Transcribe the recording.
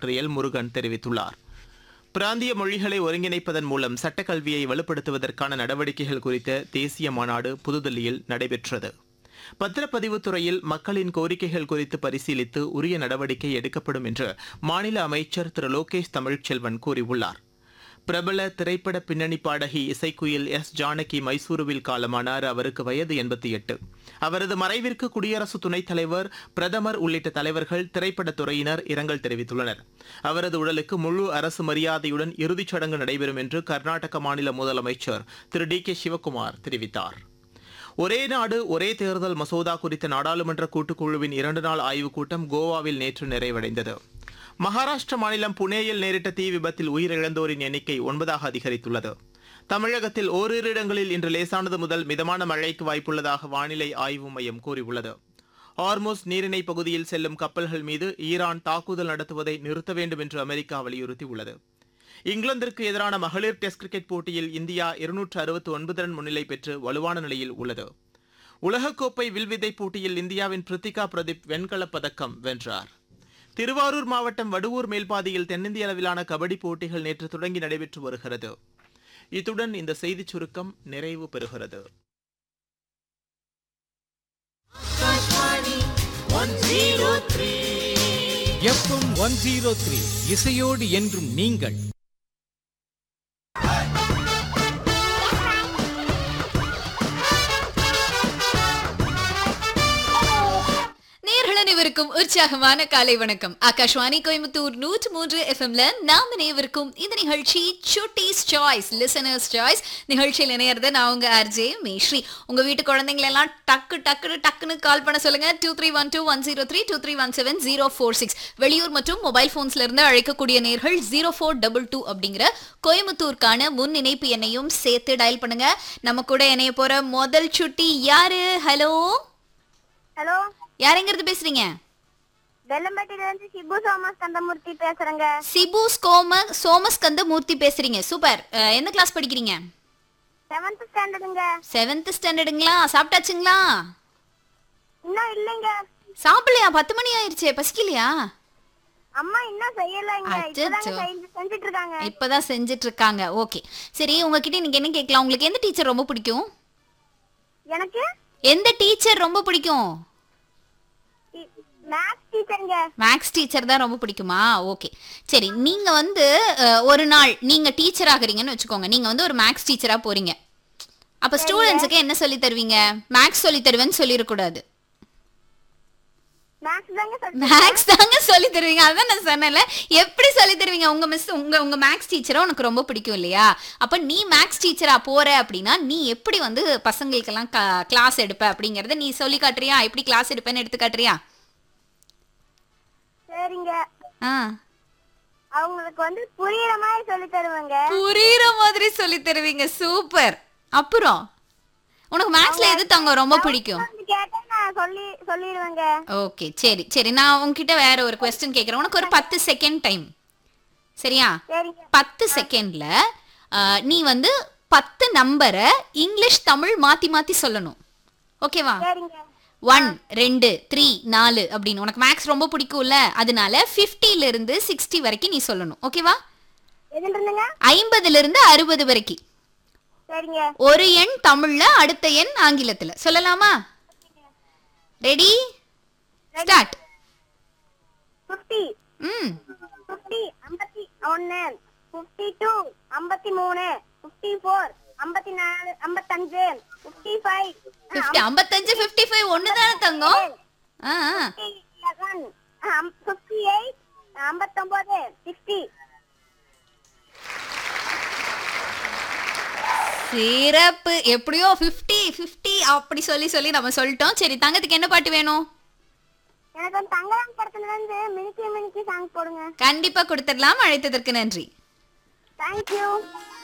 Doctor L Murugan தெரிவித்துள்ளார் பிராந்திய மொழிகளை ஒருங்கிணைப்பதன் மூலம் சட்டக்கல்வியை வலுப்படுத்துவதற்கான நடவடிக்கைகள் குறித்த தேசிய மாநாடு புதுதில்லியில் நடைபெற்றது பத்திரப்பதிவுத் துறையில் மக்களின் கோரிக்கைகள் குறித்து பரிசீலித்து உரிய நடவடிக்கை எடுக்கப்படும் என்று மாநில அமைச்சர் திரு லோகேஷ் தமிழ்ச்செல்வன் கூறியுள்ளார் பிரபல திரைப்பட பின்னணி பாடகி இசைக்குயில் எஸ் ஜானகி மைசூருவில் காலமானார் அவருக்கு வயது எண்பத்தி எட்டு அவரது மறைவிற்கு குடியரசு துணைத் தலைவர் பிரதமர் உள்ளிட்ட தலைவர்கள் திரைப்படத் துறையினர் இரங்கல் தெரிவித்துள்ளனர் அவரது உடலுக்கு முழு அரசு மரியாதையுடன் இறுதிச் சடங்கு நடைபெறும் என்று கர்நாடக மாநில முதலமைச்சர் திரு டி கே சிவக்குமார் தெரிவித்தார் ஒரே நாடு ஒரே தேர்தல் மசோதா குறித்த நாடாளுமன்ற கூட்டுக்குழுவின் இரண்டு நாள் ஆய்வுக் கூட்டம் கோவாவில் நேற்று நிறைவடைந்தது மகாராஷ்டிர மாநிலம் புனேயில் நேரிட்ட தீ விபத்தில் உயிரிழந்தோரின் எண்ணிக்கை ஒன்பதாக அதிகரித்துள்ளது தமிழகத்தில் ஓரிரு இடங்களில் இன்று லேசானது முதல் மிதமான மழைக்கு வாய்ப்புள்ளதாக வானிலை ஆய்வு மையம் கூறியுள்ளது ஹார்மோஸ் நீரிணை பகுதியில் செல்லும் கப்பல்கள் மீது ஈரான் தாக்குதல் நடத்துவதை நிறுத்த வேண்டும் என்று அமெரிக்கா வலியுறுத்தியுள்ளது இங்கிலாந்திற்கு எதிரான மகளிர் டெஸ்ட் கிரிக்கெட் போட்டியில் இந்தியா இருநூற்று அறுபத்தி ஒன்பது ரன் முன்னிலை பெற்று வலுவான நிலையில் உள்ளது உலகக்கோப்பை வில்வித்தை போட்டியில் இந்தியாவின் பிரித்திகா பிரதீப் வெண்கலப் பதக்கம் வென்றார் திருவாரூர் மாவட்டம் வடுவூர் மேல்பாதியில் தென்னிந்திய அளவிலான கபடி போட்டிகள் நேற்று தொடங்கி நடைபெற்று வருகிறது இத்துடன் இந்த செய்திச் சுருக்கம் நிறைவு பெறுகிறது எஃப்எம் ஒன் ஜீரோ த்ரீ இசையோடு என்றும் நீங்கள் நேர்கள் அனைவருக்கும் உற்சாகமான காலை வணக்கம் ஆகாஷ்வாணி கோயம்புத்தூர் நூற்று மூன்று எஃப்எம்ல நாம் இணையவிருக்கும் இந்த நிகழ்ச்சி சுட்டீஸ் சாய்ஸ் லிசனர்ஸ் சாய்ஸ் நிகழ்ச்சியில் இணையறது நான் உங்க ஆர்ஜே மேஸ்ரீ உங்க வீட்டு குழந்தைங்களை எல்லாம் டக்கு டக்குன்னு டக்குன்னு கால் பண்ண சொல்லுங்க two three one two one zero three two three one seven zero four six வெளியூர் மற்றும் மொபைல் போன்ஸ்ல இருந்து அழைக்கக்கூடிய நேர்கள் ஜீரோ ஃபோர் டபுள் டூ அப்படிங்கிற கோயம்புத்தூருக்கான முன் இணைப்பு எண்ணையும் சேர்த்து டயல் பண்ணுங்க நம்ம கூட இணைய போற முதல் சுட்டி யாரு ஹலோ ஹலோ யாரெங்கிறது பேசுறீங்க வெள்ளம்பட்டியில இருந்து சிபு சோமஸ் கந்தமூர்த்தி பேசுறேங்க சிபு ஸ்கோம சோமஸ்கந்த மூர்த்தி பேசுறீங்க சூப்பர் அஹ், எந்த கிளாஸ் படிக்கிறீங்க செவன்த் ஸ்டாண்டர்டுங்க செவன்த் ஸ்டாண்டர்டுங்களா சாப்பிட்டாச்சுங்களா இன்னும் இல்லைங்க சாப்பிடலையா பத்து மணி ஆயிருச்சே பசிக்கலையா அம்மா இன்னும் செய்யலைங்க இப்பதாங்க அச்சச்சோ. செஞ்சு- செஞ்சுட்டு இருக்காங்க இப்பதான் செஞ்சுட்டு இருக்காங்க ஓகே சரி உங்ககிட்ட இன்னைக்கு என்ன கேட்கலாம் உங்களுக்கு எந்த டீச்சர் ரொம்ப பிடிக்கும் எனக்கு எந்த டீச்சர் ரொம்ப பிடிக்கும் மேத்ஸ் டீச்சருங்க மேக்ஸ் டீச்சர் தான் ரொம்ப பிடிக்குமா ஓகே சரி நீங்க வந்து அஹ், ஒரு நாள் நீங்க டீச்சர் ஆகுறீங்கன்னு வச்சுக்கோங்க நீங்க வந்து ஒரு மேக்ஸ் டீச்சரா போறீங்க அப்ப ஸ்டூடெண்ட்ஸுக்கு என்ன சொல்லி தருவீங்க மேக்ஸ் சொல்லி தருவேன்னு சொல்லிடக்கூடாது மேத்ஸ் தாங்க சொல்லி மேக்ஸ் தாங்க சொல்லி தருவீங்க அதான் நான் சொன்னேன்ல எப்படி சொல்லி தருவீங்க உங்க மிஸ் உங்க உங்க மேக்ஸ் டீச்சரை உனக்கு ரொம்ப பிடிக்கும் இல்லையா அப்ப நீ மேக்ஸ் டீச்சரா போற அப்படின்னா நீ எப்படி வந்து பசங்களுக்கெல்லாம் கிளாஸ் எடுப்ப அப்படிங்கறத நீ சொல்லி காட்டுறியா எப்படி கிளாஸ் எடுப்பேன்னு எடுத்து காட்டுறியா சரிங்க ஆ அவங்களுக்கு வந்து புரியுற மாதிரி சொல்லி தருவேங்க புரியுற மாதிரி சொல்லி தருவீங்க சூப்பர் அப்புறம் உனக்கு மேக்ஸ்ல எது தங்க ரொம்ப பிடிக்கும் வந்து கேட்டா நான் சொல்லி சொல்லிடுவேங்க ஓகே சரி சரி நான் உன்கிட்ட வேற ஒரு கொஸ்டின் கேக்குறேன் உனக்கு ஒரு பத்து செகண்ட் டைம் சரியா சரிங்க பத்து செகண்ட்ல நீ வந்து பத்து நம்பரை இங்கிலீஷ் தமிழ் மாத்தி மாத்தி சொல்லணும் ஓகேவா சரிங்க ஒன் ரெண்டு த்ரீ நாலு அப்படின்னு உனக்கு மேக்ஸ் ரொம்ப பிடிக்கும்ல அதனால 50 ல இருந்து சிக்ஸ்டி வரைக்கும் நீ சொல்லணும் ஓகேவா எதுல இருந்துங்க ஐம்பதுல இருந்து அறுபது வரைக்கும் சரிங்க ஒரு எண் தமிழ்ல அடுத்த எண் ஆங்கிலத்துல சொல்லலாமா ready start fifty hmm fifty ஐம்பத்தி ஒன்னு ஃபிஃப்டி டூ ஐம்பத்தி மூணு ஃபிஃப்டி ஃபோர் ஐம்பத்தி நாலு ஐம்பத்தஞ்சு ஃபிஃப்டி ஃபைவ் ஃபிஃப்டி ஐம்பத்தஞ்சு ஃபிஃப்டி ஃபைவ் ஒன்று தானே தங்கம் ஆ ஆ. ஃபிஃப்டி எயிட் ஐம்பத்தொம்போது சிக்ஸ்டி சிறப்பு எப்படியோ 50 50 அப்படி சொல்லி சொல்லி நம்ம சொல்லிட்டோம் சரி தங்கத்துக்கு என்ன பாட்டு வேணும் எனக்கு வந்து தங்கராம் படத்துல இருந்து மினிக்கி மினிக்கி சாங் போடுங்க கண்டிப்பா கொடுத்துடலாம் அழைத்ததற்கு நன்றி தேங்க்யூ